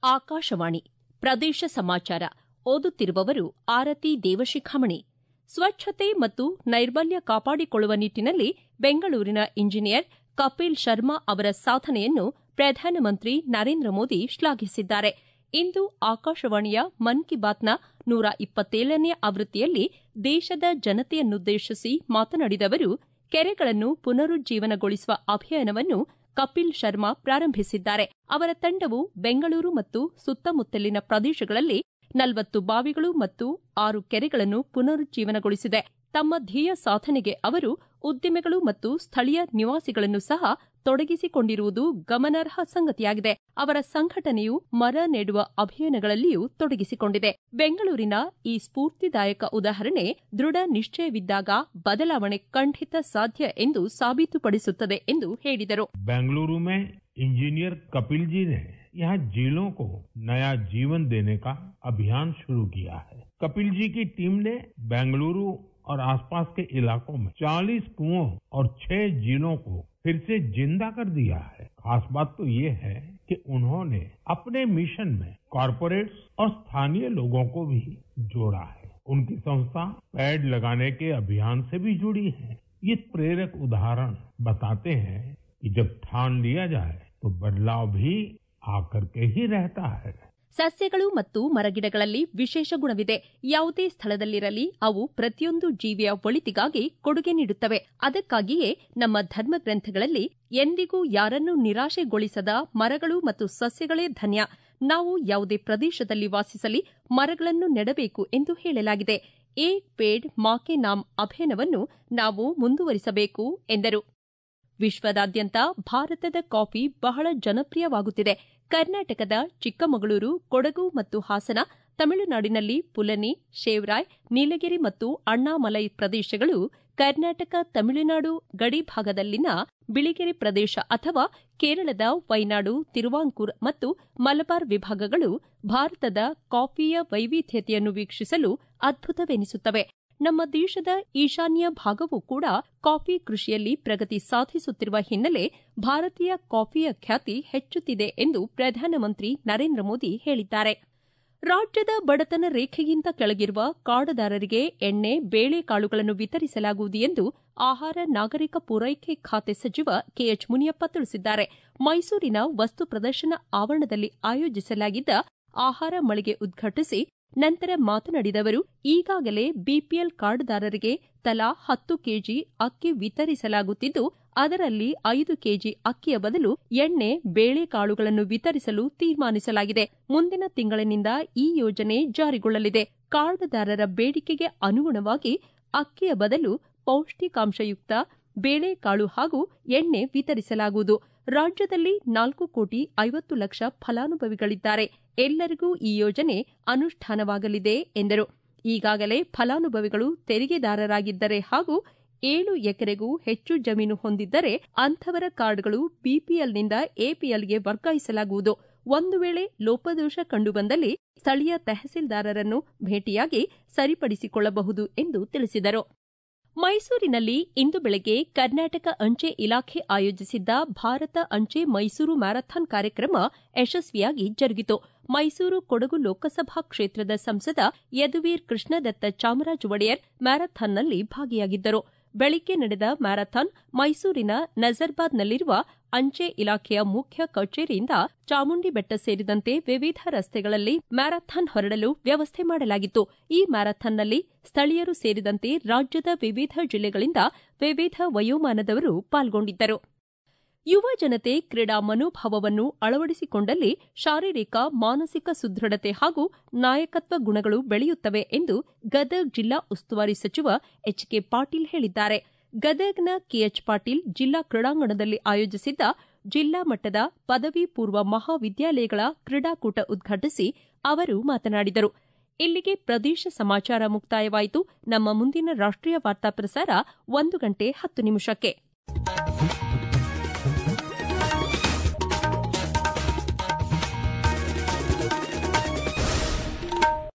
ಆಕಾಶವಾಣಿ ಪ್ರದೇಶ ಸಮಾಚಾರ ಓದುತ್ತಿರುವವರು ಆರತಿ ದೇವಶಿಖಾಮಣಿ ಸ್ವಚ್ಛತೆ ಮತ್ತು ನೈರ್ಮಲ್ಯ ಕಾಪಾಡಿಕೊಳ್ಳುವ ನಿಟ್ಟಿನಲ್ಲಿ ಬೆಂಗಳೂರಿನ ಇಂಜಿನಿಯರ್ ಕಪಿಲ್ ಶರ್ಮಾ ಅವರ ಸಾಧನೆಯನ್ನು ಪ್ರಧಾನಮಂತ್ರಿ ನರೇಂದ್ರ ಮೋದಿ ಶ್ಲಾಘಿಸಿದ್ದಾರೆ ಇಂದು ಆಕಾಶವಾಣಿಯ ಮನ್ ಕಿ ಬಾತ್ನ ನೂರ ಇಪ್ಪತ್ತೇಳನೇ ಆವೃತ್ತಿಯಲ್ಲಿ ದೇಶದ ಜನತೆಯನ್ನುದ್ದೇಶಿಸಿ ಮಾತನಾಡಿದ ಅವರು ಕೆರೆಗಳನ್ನು ಪುನರುಜ್ಜೀವನಗೊಳಿಸುವ ಅಭಿಯಾನವನ್ನು ಕಪಿಲ್ ಶರ್ಮಾ ಪ್ರಾರಂಭಿಸಿದ್ದಾರೆ ಅವರ ತಂಡವು ಬೆಂಗಳೂರು ಮತ್ತು ಸುತ್ತಮುತ್ತಲಿನ ಪ್ರದೇಶಗಳಲ್ಲಿ ನಲವತ್ತು ಬಾವಿಗಳು ಮತ್ತು ಆರು ಕೆರೆಗಳನ್ನು ಪುನರುಜ್ಜೀವನಗೊಳಿಸಿದೆ ತಮ್ಮ ಧ್ಯೇಯ ಸಾಧನೆಗೆ ಅವರು ಉದ್ದಿಮೆಗಳು ಮತ್ತು ಸ್ಥಳೀಯ ನಿವಾಸಿಗಳನ್ನು ಸಹ ತೊಡಗಿಸಿಕೊಂಡಿರುವುದು ಗಮನಾರ್ಹ ಸಂಗತಿಯಾಗಿದೆ ಅವರ ಸಂಘಟನೆಯು ಮರ ನೆಡುವ ಅಭಿಯಾನಗಳಲ್ಲಿಯೂ ತೊಡಗಿಸಿಕೊಂಡಿದೆ ಬೆಂಗಳೂರಿನ ಈ ಸ್ಫೂರ್ತಿದಾಯಕ ಉದಾಹರಣೆ ದೃಢ ನಿಶ್ಚಯವಿದ್ದಾಗ ಬದಲಾವಣೆ ಖಂಡಿತ ಸಾಧ್ಯ ಎಂದು ಸಾಬೀತುಪಡಿಸುತ್ತದೆ ಎಂದು ಹೇಳಿದರು बेंगलुरु में इंजीनियर कपिल जी ने यहाँ झीलों को नया जीवन देने का अभियान शुरू किया है कपिल जी की टीम ने बेंगलुरु और आसपास के इलाकों में 40 कुओं और 6 झीलों को फिर से जिंदा कर दिया है खास बात तो ये है कि उन्होंने अपने मिशन में कॉरपोरेट्स और स्थानीय लोगों को भी जोड़ा है उनकी संस्था पेड़ लगाने के अभियान से भी जुड़ी है ये प्रेरक उदाहरण बताते हैं कि जब ठान लिया जाए तो बदलाव भी आकर के ही रहता है ಸಸ್ಯಗಳು ಮತ್ತು ಮರಗಿಡಗಳಲ್ಲಿ ವಿಶೇಷ ಗುಣವಿದೆ ಯಾವುದೇ ಸ್ಥಳದಲ್ಲಿರಲಿ ಅವು ಪ್ರತಿಯೊಂದು ಜೀವಿಯ ಒಳಿತಿಗಾಗಿ ಕೊಡುಗೆ ನೀಡುತ್ತವೆ ಅದಕ್ಕಾಗಿಯೇ ನಮ್ಮ ಧರ್ಮಗ್ರಂಥಗಳಲ್ಲಿ ಎಂದಿಗೂ ಯಾರನ್ನೂ ನಿರಾಶೆಗೊಳಿಸದ ಮರಗಳು ಮತ್ತು ಸಸ್ಯಗಳೇ ಧನ್ಯ ನಾವು ಯಾವುದೇ ಪ್ರದೇಶದಲ್ಲಿ ವಾಸಿಸಲಿ ಮರಗಳನ್ನು ನೆಡಬೇಕು ಎಂದು ಹೇಳಲಾಗಿದೆ ಏಕ್ ಪೇಡ್ ಮಾಕೆ ನಾಮ್ ಅಭಿಯಾನವನ್ನು ನಾವು ಮುಂದುವರಿಸಬೇಕು ಎಂದರು ವಿಶ್ವದಾದ್ಯಂತ ಭಾರತದ ಕಾಫಿ ಬಹಳ ಜನಪ್ರಿಯವಾಗುತ್ತಿದೆ ಕರ್ನಾಟಕದ ಚಿಕ್ಕಮಗಳೂರು ಕೊಡಗು ಮತ್ತು ಹಾಸನ ತಮಿಳುನಾಡಿನಲ್ಲಿ ಪುಲನಿ ಶೇವ್ರಾಯ್ ನೀಲಗಿರಿ ಮತ್ತು ಅಣ್ಣಾಮಲೈ ಪ್ರದೇಶಗಳು ಕರ್ನಾಟಕ ತಮಿಳುನಾಡು ಗಡಿ ಭಾಗದಲ್ಲಿನ ಬಿಳಿಗಿರಿ ಪ್ರದೇಶ ಅಥವಾ ಕೇರಳದ ವೈನಾಡು ತಿರುವಾಂಕೂರ್ ಮತ್ತು ಮಲಬಾರ್ ವಿಭಾಗಗಳು ಭಾರತದ ಕಾಫಿಯ ವೈವಿಧ್ಯತೆಯನ್ನು ವೀಕ್ಷಿಸಲು ಅದ್ಭುತವೆನಿಸುತ್ತವೆ ನಮ್ಮ ದೇಶದ ಈಶಾನ್ಯ ಭಾಗವೂ ಕೂಡ ಕಾಫಿ ಕೃಷಿಯಲ್ಲಿ ಪ್ರಗತಿ ಸಾಧಿಸುತ್ತಿರುವ ಹಿನ್ನೆಲೆ ಭಾರತೀಯ ಕಾಫಿಯ ಖ್ಯಾತಿ ಹೆಚ್ಚುತ್ತಿದೆ ಎಂದು ಪ್ರಧಾನಮಂತ್ರಿ ನರೇಂದ್ರ ಮೋದಿ ಹೇಳಿದ್ದಾರೆ ರಾಜ್ಯದ ಬಡತನ ರೇಖೆಗಿಂತ ಕೆಳಗಿರುವ ಕಾಡುದಾರರಿಗೆ ಎಣ್ಣೆ ಬೇಳೆಕಾಳುಗಳನ್ನು ವಿತರಿಸಲಾಗುವುದು ಎಂದು ಆಹಾರ ನಾಗರಿಕ ಪೂರೈಕೆ ಖಾತೆ ಸಚಿವ ಕೆಎಚ್ ಮುನಿಯಪ್ಪ ತಿಳಿಸಿದ್ದಾರೆ ಮೈಸೂರಿನ ವಸ್ತು ಪ್ರದರ್ಶನ ಆವರಣದಲ್ಲಿ ಆಯೋಜಿಸಲಾಗಿದ್ದ ಆಹಾರ ಮಳಿಗೆ ಉದ್ಘಾಟಿಸಿ ನಂತರ ಮಾತನಾಡಿದ ಅವರು ಈಗಾಗಲೇ ಬಿಪಿಎಲ್ ಕಾರ್ಡ್ದಾರರಿಗೆ ತಲಾ ಹತ್ತು ಕೆಜಿ ಅಕ್ಕಿ ವಿತರಿಸಲಾಗುತ್ತಿದ್ದು ಅದರಲ್ಲಿ ಐದು ಕೆಜಿ ಅಕ್ಕಿಯ ಬದಲು ಎಣ್ಣೆ ಬೇಳೆಕಾಳುಗಳನ್ನು ವಿತರಿಸಲು ತೀರ್ಮಾನಿಸಲಾಗಿದೆ ಮುಂದಿನ ತಿಂಗಳಿನಿಂದ ಈ ಯೋಜನೆ ಜಾರಿಗೊಳ್ಳಲಿದೆ ಕಾರ್ಡ್ದಾರರ ಬೇಡಿಕೆಗೆ ಅನುಗುಣವಾಗಿ ಅಕ್ಕಿಯ ಬದಲು ಪೌಷ್ಟಿಕಾಂಶಯುಕ್ತ ಬೇಳೆಕಾಳು ಹಾಗೂ ಎಣ್ಣೆ ವಿತರಿಸಲಾಗುವುದು ರಾಜ್ಯದಲ್ಲಿ ನಾಲ್ಕು ಕೋಟಿ ಐವತ್ತು ಲಕ್ಷ ಫಲಾನುಭವಿಗಳಿದ್ದಾರೆ ಎಲ್ಲರಿಗೂ ಈ ಯೋಜನೆ ಅನುಷ್ಠಾನವಾಗಲಿದೆ ಎಂದರು ಈಗಾಗಲೇ ಫಲಾನುಭವಿಗಳು ತೆರಿಗೆದಾರರಾಗಿದ್ದರೆ ಹಾಗೂ ಏಳು ಎಕರೆಗೂ ಹೆಚ್ಚು ಜಮೀನು ಹೊಂದಿದ್ದರೆ ಅಂಥವರ ಕಾರ್ಡ್ಗಳು ಬಿಪಿಎಲ್ನಿಂದ ಎಪಿಎಲ್ಗೆ ವರ್ಗಾಯಿಸಲಾಗುವುದು ಒಂದು ವೇಳೆ ಲೋಪದೋಷ ಕಂಡುಬಂದಲ್ಲಿ ಸ್ಥಳೀಯ ತಹಸೀಲ್ದಾರರನ್ನು ಭೇಟಿಯಾಗಿ ಸರಿಪಡಿಸಿಕೊಳ್ಳಬಹುದು ಎಂದು ತಿಳಿಸಿದರು ಮೈಸೂರಿನಲ್ಲಿ ಇಂದು ಬೆಳಗ್ಗೆ ಕರ್ನಾಟಕ ಅಂಚೆ ಇಲಾಖೆ ಆಯೋಜಿಸಿದ್ದ ಭಾರತ ಅಂಚೆ ಮೈಸೂರು ಮ್ಯಾರಥಾನ್ ಕಾರ್ಯಕ್ರಮ ಯಶಸ್ವಿಯಾಗಿ ಜರುಗಿತು ಮೈಸೂರು ಕೊಡಗು ಲೋಕಸಭಾ ಕ್ಷೇತ್ರದ ಸಂಸದ ಯದುವೀರ್ ಕೃಷ್ಣದತ್ತ ಚಾಮರಾಜ ಒಡೆಯರ್ ಮ್ಯಾರಥಾನ್ನಲ್ಲಿ ಭಾಗಿಯಾಗಿದ್ದರು ಬೆಳಿಗ್ಗೆ ನಡೆದ ಮ್ಯಾರಥಾನ್ ಮೈಸೂರಿನ ನಜರ್ಬಾದ್ನಲ್ಲಿರುವ ಅಂಚೆ ಇಲಾಖೆಯ ಮುಖ್ಯ ಕಚೇರಿಯಿಂದ ಚಾಮುಂಡಿ ಬೆಟ್ಟ ಸೇರಿದಂತೆ ವಿವಿಧ ರಸ್ತೆಗಳಲ್ಲಿ ಮ್ಯಾರಥಾನ್ ಹೊರಡಲು ವ್ಯವಸ್ಥೆ ಮಾಡಲಾಗಿತ್ತು ಈ ಮ್ಯಾರಥಾನ್ನಲ್ಲಿ ಸ್ಥಳೀಯರು ಸೇರಿದಂತೆ ರಾಜ್ಯದ ವಿವಿಧ ಜಿಲ್ಲೆಗಳಿಂದ ವಿವಿಧ ವಯೋಮಾನದವರು ಪಾಲ್ಗೊಂಡಿದ್ದರು ಯುವ ಜನತೆ ಕ್ರೀಡಾ ಮನೋಭಾವವನ್ನು ಅಳವಡಿಸಿಕೊಂಡಲ್ಲಿ ಶಾರೀರಿಕ ಮಾನಸಿಕ ಸುದೃಢತೆ ಹಾಗೂ ನಾಯಕತ್ವ ಗುಣಗಳು ಬೆಳೆಯುತ್ತವೆ ಎಂದು ಗದಗ್ ಜಿಲ್ಲಾ ಉಸ್ತುವಾರಿ ಸಚಿವ ಎಚ್ ಕೆ ಪಾಟೀಲ್ ಹೇಳಿದ್ದಾರೆ ಗದಗ್ನ ಕೆಎಚ್ ಪಾಟೀಲ್ ಜಿಲ್ಲಾ ಕ್ರೀಡಾಂಗಣದಲ್ಲಿ ಆಯೋಜಿಸಿದ್ದ ಜಿಲ್ಲಾ ಮಟ್ಟದ ಪದವಿ ಪೂರ್ವ ಮಹಾವಿದ್ಯಾಲಯಗಳ ಕ್ರೀಡಾಕೂಟ ಉದ್ಘಾಟಿಸಿ ಅವರು ಮಾತನಾಡಿದರು ಇಲ್ಲಿಗೆ ಪ್ರದೇಶ ಸಮಾಚಾರ ಮುಕ್ತಾಯವಾಯಿತು ನಮ್ಮ ಮುಂದಿನ ರಾಷ್ಟೀಯ ವಾರ್ತಾ ಪ್ರಸಾರ ಒಂದು ಗಂಟೆ ಹತ್ತು ನಿಮಿಷಕ್ಕೆ